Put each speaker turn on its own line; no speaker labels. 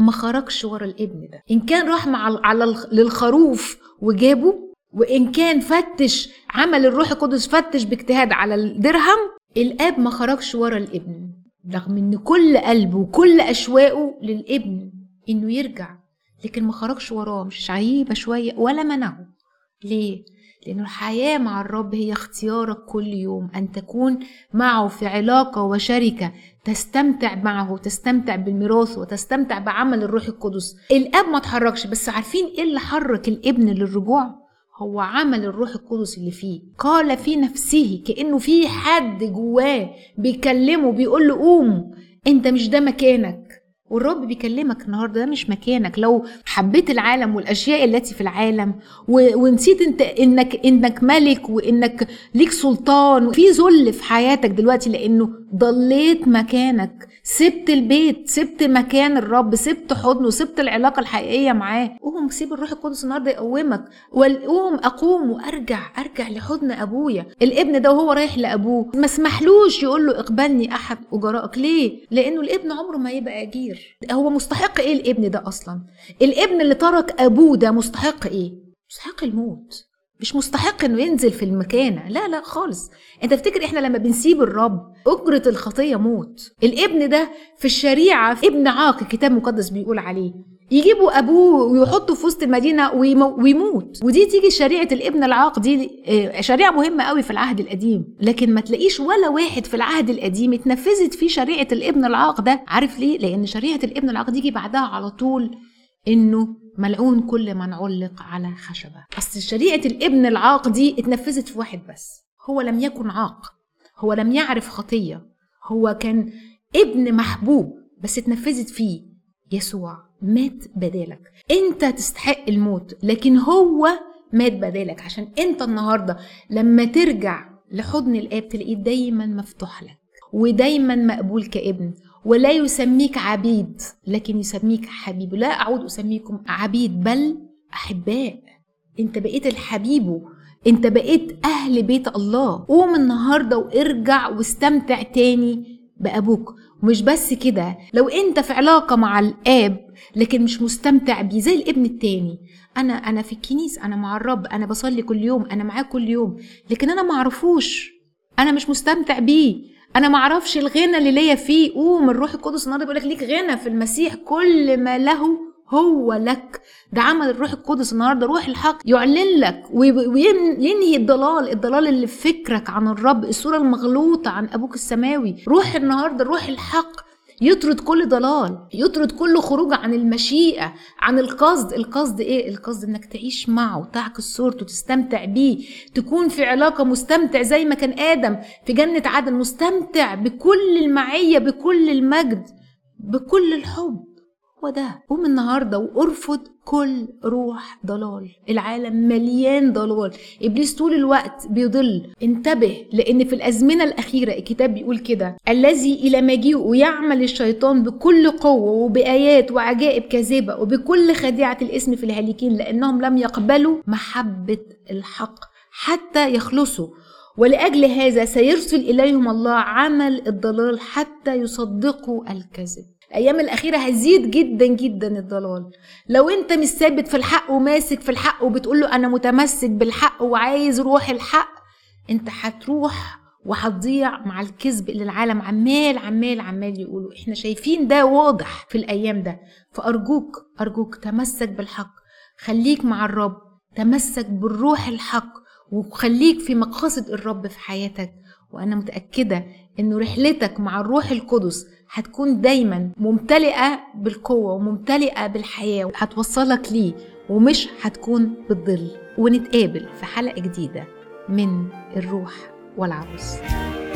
ما خرجش ورا الابن ده ان كان راح مع على للخروف وجابه وان كان فتش عمل الروح القدس فتش باجتهاد على الدرهم الاب ما خرجش ورا الابن رغم ان كل قلبه وكل اشواقه للابن انه يرجع لكن ما خرجش وراه مش عيبه شويه ولا منعه ليه لأن الحياة مع الرب هي اختيارك كل يوم أن تكون معه في علاقة وشركة تستمتع معه تستمتع بالميراث وتستمتع بعمل الروح القدس الأب ما تحركش بس عارفين إيه اللي حرك الابن للرجوع هو عمل الروح القدس اللي فيه قال في نفسه كأنه في حد جواه بيكلمه بيقول له قوم انت مش ده مكانك والرب بيكلمك النهارده ده مش مكانك لو حبيت العالم والاشياء التي في العالم و... ونسيت انت انك انك ملك وانك ليك سلطان وفي ذل في حياتك دلوقتي لانه ضليت مكانك سبت البيت سبت مكان الرب سبت حضنه سبت العلاقه الحقيقيه معاه قوم سيب الروح القدس النهارده يقومك قوم اقوم وارجع ارجع لحضن ابويا الابن ده وهو رايح لابوه ما اسمحلوش يقول له اقبلني احد اجرائك ليه لانه الابن عمره ما يبقى اجير هو مستحق ايه الابن ده اصلا الابن اللي ترك ابوه ده مستحق ايه مستحق الموت مش مستحق انه ينزل في المكانه لا لا خالص انت تفتكر احنا لما بنسيب الرب اجره الخطيه موت الابن ده في الشريعه ابن عاق الكتاب المقدس بيقول عليه يجيبوا ابوه ويحطوا في وسط المدينه ويموت ودي تيجي شريعه الابن العاق دي آه، شريعه مهمه قوي في العهد القديم لكن ما تلاقيش ولا واحد في العهد القديم اتنفذت فيه شريعه الابن العاق ده عارف ليه لان شريعه الابن العاق دي يجي بعدها على طول انه ملعون كل من علق على خشبه اصل شريعه الابن العاق دي اتنفذت في واحد بس هو لم يكن عاق هو لم يعرف خطيه هو كان ابن محبوب بس اتنفذت فيه يسوع مات بدالك انت تستحق الموت لكن هو مات بدالك عشان انت النهارده لما ترجع لحضن الاب تلاقيه دايما مفتوح لك ودايما مقبول كابن ولا يسميك عبيد لكن يسميك حبيب لا اعود اسميكم عبيد بل احباء انت بقيت الحبيبه انت بقيت اهل بيت الله قوم النهارده وارجع واستمتع تاني بابوك ومش بس كده لو انت في علاقه مع الاب لكن مش مستمتع بيه زي الابن التاني انا انا في الكنيسه انا مع الرب انا بصلي كل يوم انا معاه كل يوم لكن انا معرفوش انا مش مستمتع بيه انا معرفش الغنى اللي ليا فيه قوم الروح القدس النهارده بيقول لك ليك غنى في المسيح كل ما له هو لك ده عمل الروح القدس النهارده روح الحق يعلن لك وينهي الضلال الضلال اللي في فكرك عن الرب الصوره المغلوطه عن ابوك السماوي روح النهارده روح الحق يطرد كل ضلال يطرد كل خروج عن المشيئة عن القصد القصد ايه القصد انك تعيش معه تعكس صورته تستمتع بيه تكون في علاقة مستمتع زي ما كان آدم في جنة عدن مستمتع بكل المعية بكل المجد بكل الحب هو ده قوم النهارده وارفض كل روح ضلال العالم مليان ضلال ابليس طول الوقت بيضل انتبه لان في الازمنه الاخيره الكتاب بيقول كده الذي الى مجيئه يعمل الشيطان بكل قوه وبايات وعجائب كاذبه وبكل خديعه الاسم في الهالكين لانهم لم يقبلوا محبه الحق حتى يخلصوا ولأجل هذا سيرسل إليهم الله عمل الضلال حتى يصدقوا الكذب الايام الاخيره هزيد جدا جدا الضلال لو انت مش ثابت في الحق وماسك في الحق وبتقول له انا متمسك بالحق وعايز روح الحق انت هتروح وهتضيع مع الكذب اللي العالم عمال عمال عمال يقولوا احنا شايفين ده واضح في الايام ده فارجوك ارجوك تمسك بالحق خليك مع الرب تمسك بالروح الحق وخليك في مقاصد الرب في حياتك وانا متاكده انه رحلتك مع الروح القدس هتكون دايما ممتلئه بالقوه وممتلئه بالحياه هتوصلك ليه ومش هتكون بتضل ونتقابل في حلقه جديده من الروح والعروس